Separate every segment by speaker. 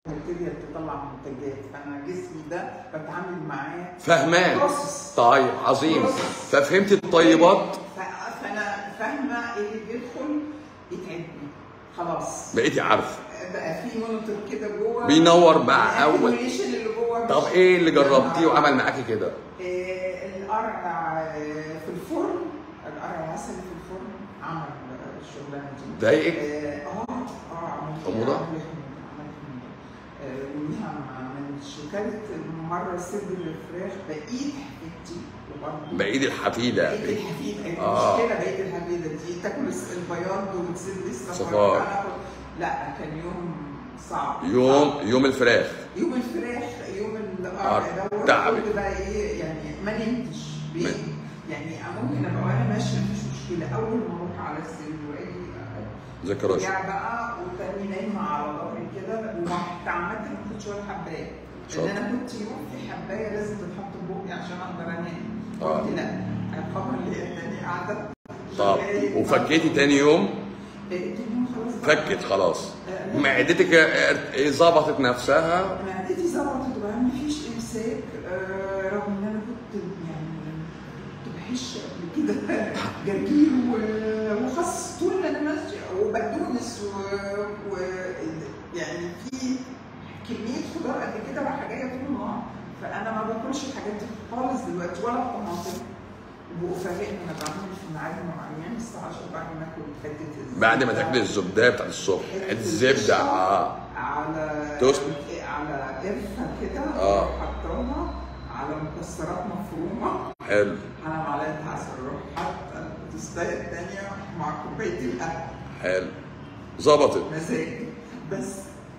Speaker 1: بتبتدي تطلع منتجات فانا جسمي ده بتعامل معاه
Speaker 2: فهمان
Speaker 1: بروسس
Speaker 2: طيب عظيم ففهمت الطيبات
Speaker 1: ف- فانا فاهمه ايه اللي بيدخل يتعبني خلاص
Speaker 2: بقيتي عارفه
Speaker 1: بقى في مونيتور كده جوه
Speaker 2: بينور بقى أول.
Speaker 1: الأكيوميليشن اللي جوه
Speaker 2: طب
Speaker 1: مش-
Speaker 2: ايه اللي جربتيه وعمل معاكي كده
Speaker 1: آه، القرع آه، في الفرن القرع العسل في الفرن عمل آه، الشغلانه دي
Speaker 2: ضايقك
Speaker 1: اه اه اه عملت
Speaker 2: حموضة؟
Speaker 1: عملت عملت حموضة. آه، وليها ما عملتش وكانت مره صدر الفراخ بايد حبيبتي وبرضه
Speaker 2: بايد الحفيده
Speaker 1: بقيت الحفيده
Speaker 2: آه.
Speaker 1: المشكله بقيت الحفيده دي تاكل الس- البياض وتسيب لسه
Speaker 2: صفار.
Speaker 1: فرق. أنا- لا كان يوم صعب
Speaker 2: يوم يوم الفراخ
Speaker 1: يوم الفراخ يوم
Speaker 2: آه،
Speaker 1: القرع دوت
Speaker 2: تعبك.
Speaker 1: كنت بقى ايه يعني ما نمتش
Speaker 2: ما-
Speaker 1: ليه؟ يعني ممكن ابقى وانا ماشيه مفيش مشكله اول ما اروح على السرير واجي
Speaker 2: ذكرى
Speaker 1: ارجع بقى وتاني نايمه على ظهري كده وحتى عامه ما كنتش ولا حبايه
Speaker 2: شاطر.
Speaker 1: لان انا كنت يوم في حبايه لازم تتحط في بقي عشان اقدر انام
Speaker 2: آه.
Speaker 1: قلت لا الخبر اللي هي تاني قاعده
Speaker 2: طب وفكيتي تاني يوم
Speaker 1: تاني يوم خلاص بقى.
Speaker 2: فكت خلاص معدتك اه، ظبطت نفسها
Speaker 1: معدتي ظبطت وبقى ما فيش امساك آه، رغم ان انا كنت يعني كنت بحش قبل كده جرجير و- وخس طول ما انا ماشيه وبقدونس و... و... يعني في كميه خضار قد كده رايحه جايه طول النهار فانا ما باكلش الحاجات دي خالص دلوقتي ولا الطماطم وفاجئني انا بعمل في ميعاد معين الساعه 10 بعد ما اكل حته الزبدة.
Speaker 2: بعد ما تاكلي الزبده بتاعت الصبح الزبده اه
Speaker 1: على
Speaker 2: توست.
Speaker 1: على قرفه كده
Speaker 2: آه.
Speaker 1: حطاها على مكسرات مفرومه
Speaker 2: حلو
Speaker 1: على معلقه عسل روح حتى التوستايه الثانيه مع كوبايه القهوه
Speaker 2: حلو ظبطت
Speaker 1: مزاج بس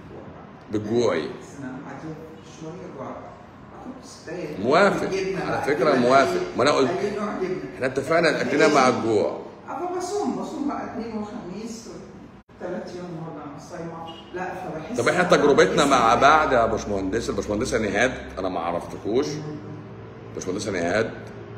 Speaker 2: بتجوعي
Speaker 1: بس انا بعد شويه جوع اخد توستايه
Speaker 2: موافق.
Speaker 1: جبنة
Speaker 2: على
Speaker 1: بقى،
Speaker 2: فكرة
Speaker 1: جبنة
Speaker 2: موافق.
Speaker 1: إيه؟
Speaker 2: ما أنا قلت-
Speaker 1: أي نوع جبنه
Speaker 2: احنا اتفقنا الاكلنا مع الجوع
Speaker 1: أبقى بصوم بصوم بقى اثنين وخميس ثلاث ايام النهارده انا صايمه لا فبحس
Speaker 2: طب احنا
Speaker 1: إن
Speaker 2: تجربتنا
Speaker 1: جسمي
Speaker 2: مع بعض يا باشمهندس الباشمهندسه نهاد انا ما عرفتكوش باشمهندسه نهاد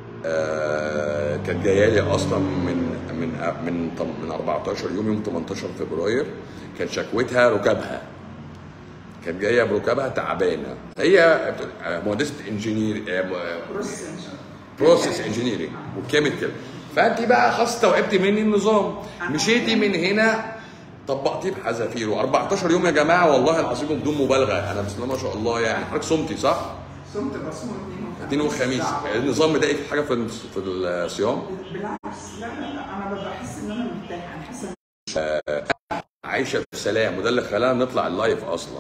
Speaker 2: آه كانت جايه لي اصلا من من من طم- من 14 يوم يوم 18 فبراير كان شكوتها ركابها كانت جايه بركابها تعبانه هي بتقول- آه، مهندسه انجينير آه، م-
Speaker 1: بروسيس
Speaker 2: بروسيس انجينيرنج وكيميكال فانت بقى خلاص استوعبتي مني النظام مشيتي من هنا طبقتيه بحذافيره 14 يوم يا جماعه والله العظيم بدون مبالغه انا بسم الله ما شاء الله يعني حضرتك صمتي صح؟
Speaker 1: صمت بصوم اثنين
Speaker 2: اثنين وخميس النظام مضايقك في حاجه في الص- في الصيام
Speaker 1: بالعكس لا لا لا انا ببقى بحس ان انا مرتاحه انا حاسه
Speaker 2: عايشه في سلام وده اللي خلانا نطلع اللايف اصلا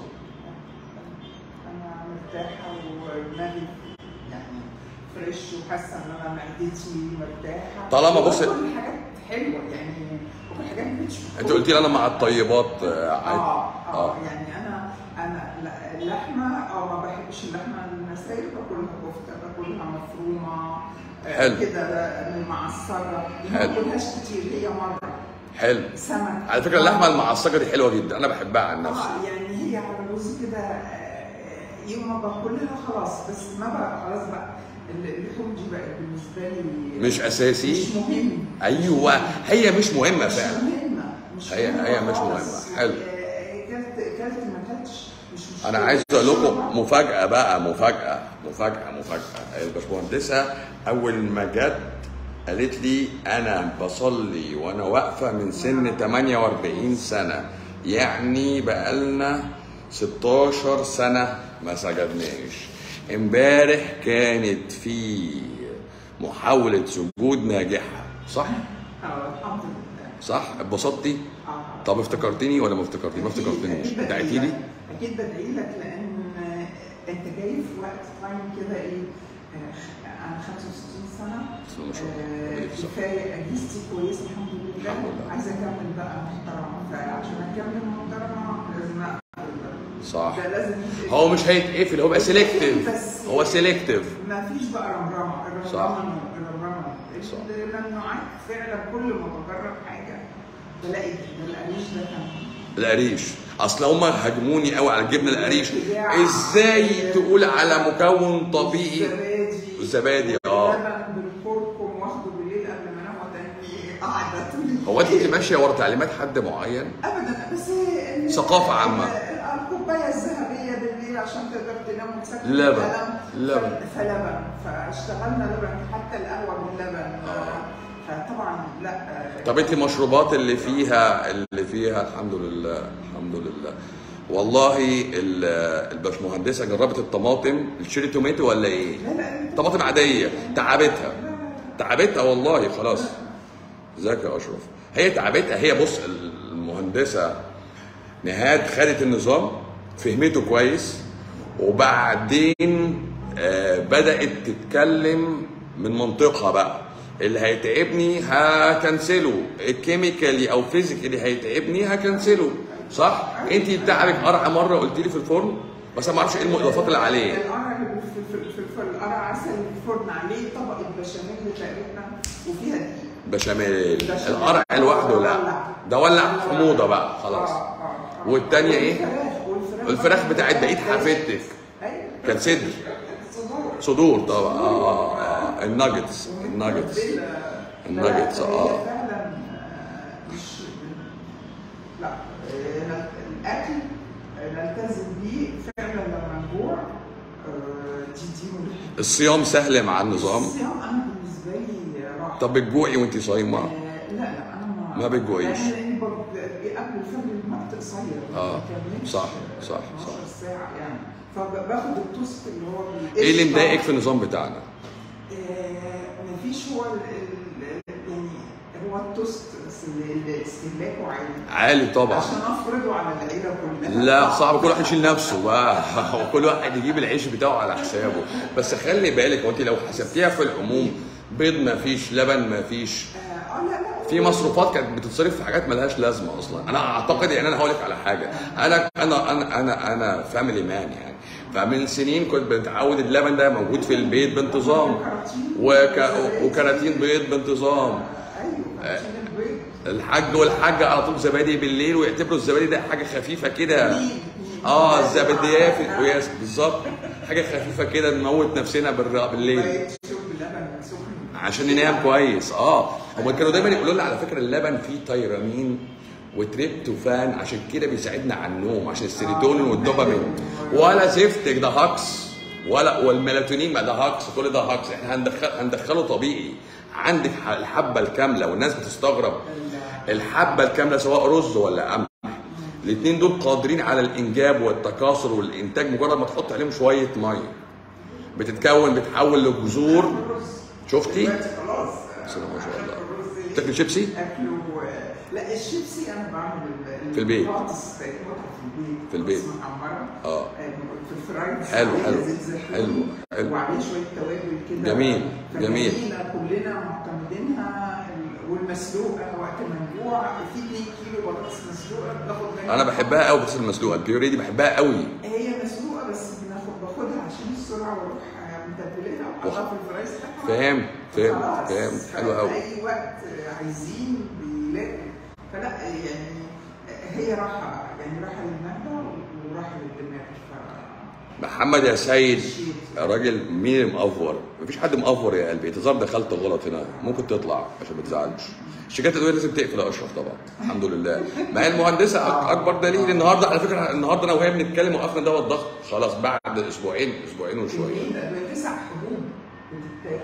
Speaker 1: انا مرتاحه ودماغي يعني فريش وحاسه ان انا معدتي مرتاحه
Speaker 2: طالما بص-
Speaker 1: كل حاجات حلوه يعني وكل حاجات مش
Speaker 2: انت قلتي لي انا مع الطيبات آه، عادي
Speaker 1: اه اه
Speaker 2: اه
Speaker 1: يعني انا انا لا- اللحمه اه ما بحبش اللحمه المسائل باكلها كفته باكلها مفرومه آه،
Speaker 2: حلو.
Speaker 1: كده معصره دي ما
Speaker 2: حلو.
Speaker 1: باكلهاش كتير هي مره
Speaker 2: حلو
Speaker 1: سمك
Speaker 2: على فكره اللحمه المعصجه دي حلوه جدا انا بحبها عن نفسي
Speaker 1: اه يعني هي على الرز كده آه، يوم ما باكلها خلاص بس ما بقى خلاص بقى اللحوم دي بقت بالنسبه لي
Speaker 2: مش اساسي
Speaker 1: مش مهم
Speaker 2: ايوه هي مش مهمه
Speaker 1: مش
Speaker 2: فعلا
Speaker 1: مهمه مش
Speaker 2: هي-
Speaker 1: مهمة
Speaker 2: هي مش
Speaker 1: خالص.
Speaker 2: مهمة. حلو.
Speaker 1: آه، كلت كلت ما كلتش مش مشكله
Speaker 2: انا عايز اقول لكم مفاجاه بقى مفاجاه مفاجاه مفاجاه الباشمهندسه اول ما جت قالت لي انا بصلي وانا واقفه من سن 48 سنه يعني بقالنا 16 سنه ما سجدناش امبارح كانت في محاوله سجود ناجحه صح
Speaker 1: اه الحمد لله
Speaker 2: صح اتبسطتي
Speaker 1: اه
Speaker 2: طب افتكرتني ولا ما افتكرتني ما افتكرتنيش
Speaker 1: أكيد
Speaker 2: دعيتي
Speaker 1: بدعي
Speaker 2: لي
Speaker 1: لك. اكيد بدعي لك لان انت جاي في وقت تايم كده ايه آه، انا 65 سنه
Speaker 2: بسم الله ما شاء الله
Speaker 1: آه،
Speaker 2: ربنا يكفيك.
Speaker 1: كفايه اجهزتي كويسه الحمد لله
Speaker 2: الحمد لله.
Speaker 1: عايزه اكمل بقى محترمه فعشان اكمل محترمه لازم اقفل
Speaker 2: صح
Speaker 1: ده لازم
Speaker 2: هو مش هيتقفل هو بقى سيلكتيف
Speaker 1: بس
Speaker 2: هو سيلكتيف
Speaker 1: ما فيش بقى رمرمه
Speaker 2: صح.
Speaker 1: الرمرمه الرمرمه
Speaker 2: صح.
Speaker 1: الممنوعات فعلا كل ما بجرب حاجه بلاقي ده القريش ده كان
Speaker 2: القريش اصل هم هاجموني قوي على الجبنه القريش ازاي تقول على مكون طبيعي
Speaker 1: الزبادي
Speaker 2: الزبادي اه
Speaker 1: اللبن بالكركم واخده بالليل قبل ما انام وتاني قاعده طول الليل.
Speaker 2: هو انت كنت ماشيه ورا تعليمات حد معين
Speaker 1: ابدا بس ال-
Speaker 2: ثقافة عامة.
Speaker 1: ال- الكوبايه الذهبيه بالليل عشان تقدر تنام وتسكت
Speaker 2: لبن.
Speaker 1: الألم.
Speaker 2: لبن.
Speaker 1: ف- فلبن فاشتغلنا لبن حتى القهوه باللبن فطبعا لا آه،
Speaker 2: طب انت المشروبات اللي فيها اللي فيها الحمد لله الحمد لله والله ال- الباشمهندسه جربت الطماطم الشيري توميتو ولا ايه؟
Speaker 1: لا لا
Speaker 2: طماطم عاديه تعبتها تعبتها والله خلاص ازيك يا اشرف هي تعبتها هي بص المهندسه نهاد خدت النظام فهمته كويس وبعدين آه بدات تتكلم من منطقها بقى اللي هيتعبني هكنسله الكيميكالي او فيزيكالي هيتعبني هكنسله صح انت تعبك قرع مره قلت لي في الفرن بس انا ما اعرفش ايه الاضافات اللي عليه
Speaker 1: القرع اللي في في- في في القرع عسل الفرن عليه طبقه بشاميل تقريبا وفيها دقيق
Speaker 2: بشاميل
Speaker 1: بشاميل.
Speaker 2: القرع لوحده لا ده ولع حموضه بقى
Speaker 1: آه،
Speaker 2: خلاص
Speaker 1: آه، آه.
Speaker 2: والتانية إيه؟
Speaker 1: والفراخ والفراخ
Speaker 2: الفراخ بتاعت بقيت حفيدتك
Speaker 1: ايوه
Speaker 2: كان صدر
Speaker 1: صدور
Speaker 2: صدور طبعا اه اه اه الناجتس الناجتس الناجتس، آه.
Speaker 1: هي فعلا آه، مش لا آه، الاكل آه، نلتزم بيه فعلا لما نجوع آه، دي دي مريحه
Speaker 2: الصيام سهل مع النظام
Speaker 1: الصيام انا بالنسبه لي راحه
Speaker 2: طب بتجوعي وانت صايمه
Speaker 1: آه، لا لا انا ما
Speaker 2: ما بتجوعيش.
Speaker 1: لأن- لأن بب- قبل الفجر الوقت قصير
Speaker 2: آه،
Speaker 1: ما بيكملش
Speaker 2: صح، صح،
Speaker 1: 12
Speaker 2: صح.
Speaker 1: ساعه يعني فباخد التوست اللي هو بالقشطة.
Speaker 2: ايه اللي مضايقك في النظام بتاعنا؟
Speaker 1: آه، مفيش هو ال- ال- يعني هو التوست بس ال- ال- استهلاكه عالي
Speaker 2: عالي طبعا
Speaker 1: عشان افرضه على العيله كلها
Speaker 2: لا صعب كل واحد يشيل نفسه بقى وكل واحد يجيب العيش بتاعه على حسابه بس خلي بالك وانت لو حسبتيها في العموم بيض ما فيش لبن ما فيش
Speaker 1: اه آه، لا لا
Speaker 2: في مصروفات كانت بتتصرف في حاجات ملهاش لازمه اصلا انا اعتقد يعني انا هقول لك على حاجه انا انا انا انا انا فاميلي مان يعني فمن سنين كنت متعود اللبن ده موجود في البيت بانتظام وك... وكراتين بيض بانتظام
Speaker 1: ايوه عشان البيض
Speaker 2: الحاج والحاجه على طول زبادي بالليل ويعتبروا الزبادي ده حاجه خفيفه كده اه الزباديه في وياس بالظبط حاجه خفيفه كده نموت نفسنا بالر- بالليل
Speaker 1: كوباية شرب لبن سخن
Speaker 2: عشان ننام كويس اه هم كانوا دايما يقولوا لنا على فكره اللبن فيه تيرامين وتريبتوفان عشان كده بيساعدنا على النوم عشان السيروتونين والدوبامين ولا زفتك ده هكس ولا والميلاتونين ما ده هكس كل ده هكس احنا هندخل هندخله طبيعي عندك ح- الحبه الكامله والناس بتستغرب الحبه الكامله سواء رز ولا قمح الاثنين دول قادرين على الانجاب والتكاثر والانتاج مجرد ما تحط عليهم شويه ميه بتتكون بتحول لجذور
Speaker 1: الرز
Speaker 2: شفتي؟
Speaker 1: دلوقتي خلاص
Speaker 2: بسم الله ما شاء الله.
Speaker 1: الرز
Speaker 2: تاكل شيبسي؟
Speaker 1: اكله لا الشيبسي انا بعمل ال-
Speaker 2: في البيت.
Speaker 1: البطاطس بقت متعه في البيت
Speaker 2: في البيت.
Speaker 1: بطاطس محمره
Speaker 2: اه
Speaker 1: في الفرايد
Speaker 2: حلو،
Speaker 1: عليها
Speaker 2: حلو،
Speaker 1: زيت زيتون
Speaker 2: حلو، حلو.
Speaker 1: وعليه شويه توابل كده
Speaker 2: جميل، جميل.
Speaker 1: فجميلة كلنا معتمدينها ال- والمسلوقه وقت ما نجوع في 2 كيلو بطاطس مسلوقه بناخد منها
Speaker 2: انا بحبها قوي بس المسلوقه البيوري دي بحبها قوي
Speaker 1: هي مسلوقه بس بناخد باخدها عشان السرعه واروح متبلها وحطها في الفرايز بتاعها
Speaker 2: فاهم فهم
Speaker 1: خلاص.
Speaker 2: فهم حلو قوي
Speaker 1: اي وقت عايزين بيلاقوا فلا يعني هي راحه يعني راحه للمعده وراحه للدماغ ف
Speaker 2: محمد يا سيد يا راجل مين اللي مأفور؟ مفيش حد مأفور يا قلبي تظهر دخلت غلط هنا ممكن تطلع عشان ما تزعلش الشركات الادويه لازم تقفل يا اشرف طبعا الحمد لله ما هي المهندسه أك- اكبر دليل النهارده على فكره النهارده انا وهي بنتكلم وقفنا دواء الضغط خلاص بعد اسبوعين اسبوعين وشويه
Speaker 1: جميله ده تسع حبوب بتتاخد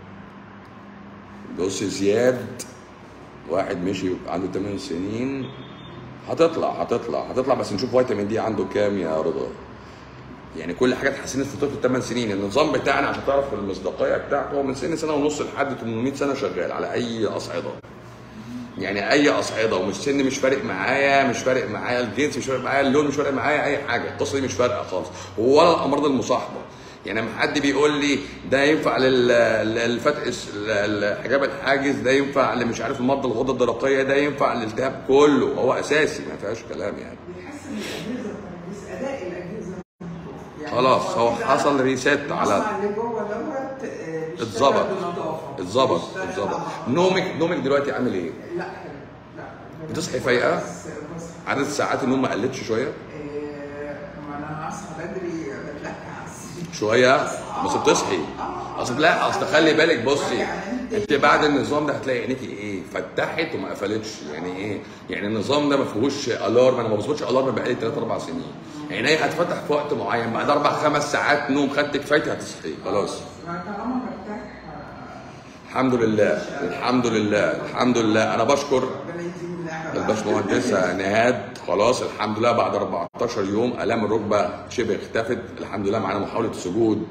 Speaker 2: بص زياد واحد مشي عنده 8 سنين هتطلع هتطلع هتطلع بس نشوف فيتامين دي عنده كام يا رضا يعني كل حاجه اتحسنت في طفل 8 سنين النظام بتاعنا عشان تعرف المصداقيه بتاعته هو من سن سنه ونص لحد 800 سنه شغال على اي اصعده يعني اي اصعده ومش سن مش فارق معايا مش فارق معايا الجنس مش فارق معايا اللون مش فارق معايا اي حاجه القصه دي مش فارقه خالص ولا الامراض المصاحبه يعني لما حد بيقول لي ده ينفع لل- للفتح الحجاب الحاجز ده ينفع اللي مش عارف المرضى الغده الدرقيه ده ينفع للالتهاب كله هو اساسي ما فيهاش كلام يعني
Speaker 1: بيحسن الاجهزه بس اداء الاجهزه يعني
Speaker 2: خلاص هو
Speaker 1: كده
Speaker 2: حصل ريسيت على
Speaker 1: المصنع اللي جوه دوت آه، بيشتغل
Speaker 2: اتظبط.
Speaker 1: بنظافه
Speaker 2: اتظبط
Speaker 1: بيشتغل
Speaker 2: اتظبط
Speaker 1: على-
Speaker 2: نومك نومك دلوقتي عامل ايه؟
Speaker 1: لا حلو لا
Speaker 2: بتصحي فايقة؟
Speaker 1: بس بصحى
Speaker 2: عدد ساعات النوم ما قلتش شويه؟
Speaker 1: آه، ما انا اصحى بدري بتلكع على السرير
Speaker 2: شويه بس بتصحي اصل لا اصل خلي بالك بصي انت بعد النظام ده هتلاقي عينيكي ايه فتحت وما قفلتش يعني ايه يعني النظام ده ما فيهوش الارم انا ما بظبطش الارم بقالي 3 4 سنين عيني هتفتح في وقت معين بعد اربع خمس ساعات نوم خدت كفايتي هتصحي خلاص
Speaker 1: طالما برتاح آه،
Speaker 2: الحمد لله الحمد لله الحمد لله انا بشكر
Speaker 1: ربنا يديم النعمه بقى.
Speaker 2: الباشمهندسه نهاد خلاص الحمد لله بعد 14 يوم الام الركبه شبه اختفت الحمد لله معانا محاوله سجود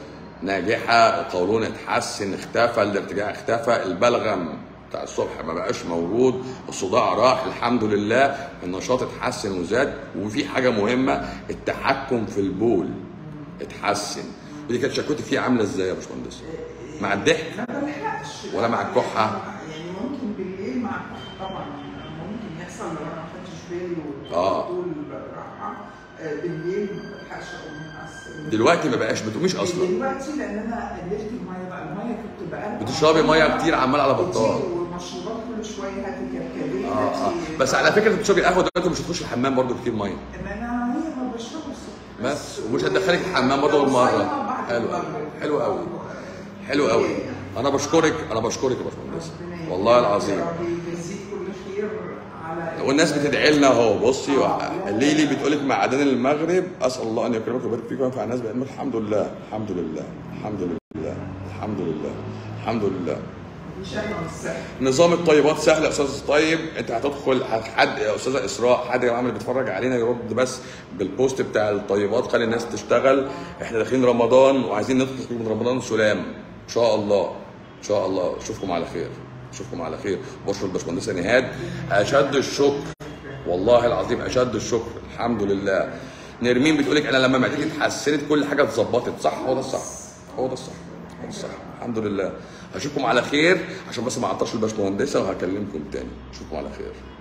Speaker 2: ناجحه القولون اتحسن اختفى الارتجاع اختفى البلغم بتاع الصبح ما بقاش موجود الصداع راح الحمد لله النشاط اتحسن وزاد وفي حاجه مهمه التحكم في البول اتحسن ودي كانت شكوتي فيها عامله ازاي يا باشمهندس مع الضحك
Speaker 1: ما بلحقش
Speaker 2: ولا مع الكحة؟
Speaker 1: يعني ممكن بالليل مع الكحه طبعا ممكن يحصل لو انا ما خدتش بالي
Speaker 2: آه.
Speaker 1: وطول راحه آه، بالليل ما بلحقش اقوم من على السرير.
Speaker 2: دلوقتي ما بقاش بتقوميش اصلا
Speaker 1: دلوقتي لان انا قللت الميه بقى الميه كنت بقى
Speaker 2: بتشربي ميه كتير عمال على بطال
Speaker 1: كتير والمشروبات كل شويه هاتي كركديه
Speaker 2: اه اه
Speaker 1: هاتي-
Speaker 2: بس على فكره انت بتشربي قهوه دلوقتي مش هتخش الحمام برضو كتير ميه
Speaker 1: ما انا هي ما بشربش الصبح
Speaker 2: بس ومش هتدخلك الحمام برضه غير مره حلو قوي حلو قوي حلو قوي انا بشكرك انا بشكرك يا باشمهندس والله العظيم
Speaker 1: يجزيك كل خير على
Speaker 2: والناس بتدعي لنا اهو بصي ليلي بتقول لك مع اذان المغرب اسال الله ان يكرمك ويبارك فيك وينفع الناس بعلمك الحمد لله الحمد لله الحمد لله الحمد لله الحمد لله
Speaker 1: مفيش اي مستحيل
Speaker 2: نظام الطيبات سهل يا استاذ طيب انت هتدخل حد يا استاذه اسراء حد يا جماعه اللي بيتفرج علينا يرد بس بالبوست بتاع الطيبات خلي الناس تشتغل احنا داخلين رمضان وعايزين ندخل من رمضان سلام ان شاء الله ان شاء الله اشوفكم على خير اشوفكم على خير بشكر الباشمهندسه نهاد اشد الشكر والله العظيم اشد الشكر الحمد لله نرمين بتقول لك انا لما معدتي اتحسنت كل حاجه اتظبطت صح هو ده الصح هو ده الصح هو ده الصح الحمد لله اشوفكم على خير عشان بس ما اعطرش الباشمهندسه وهكلمكم تاني اشوفكم على خير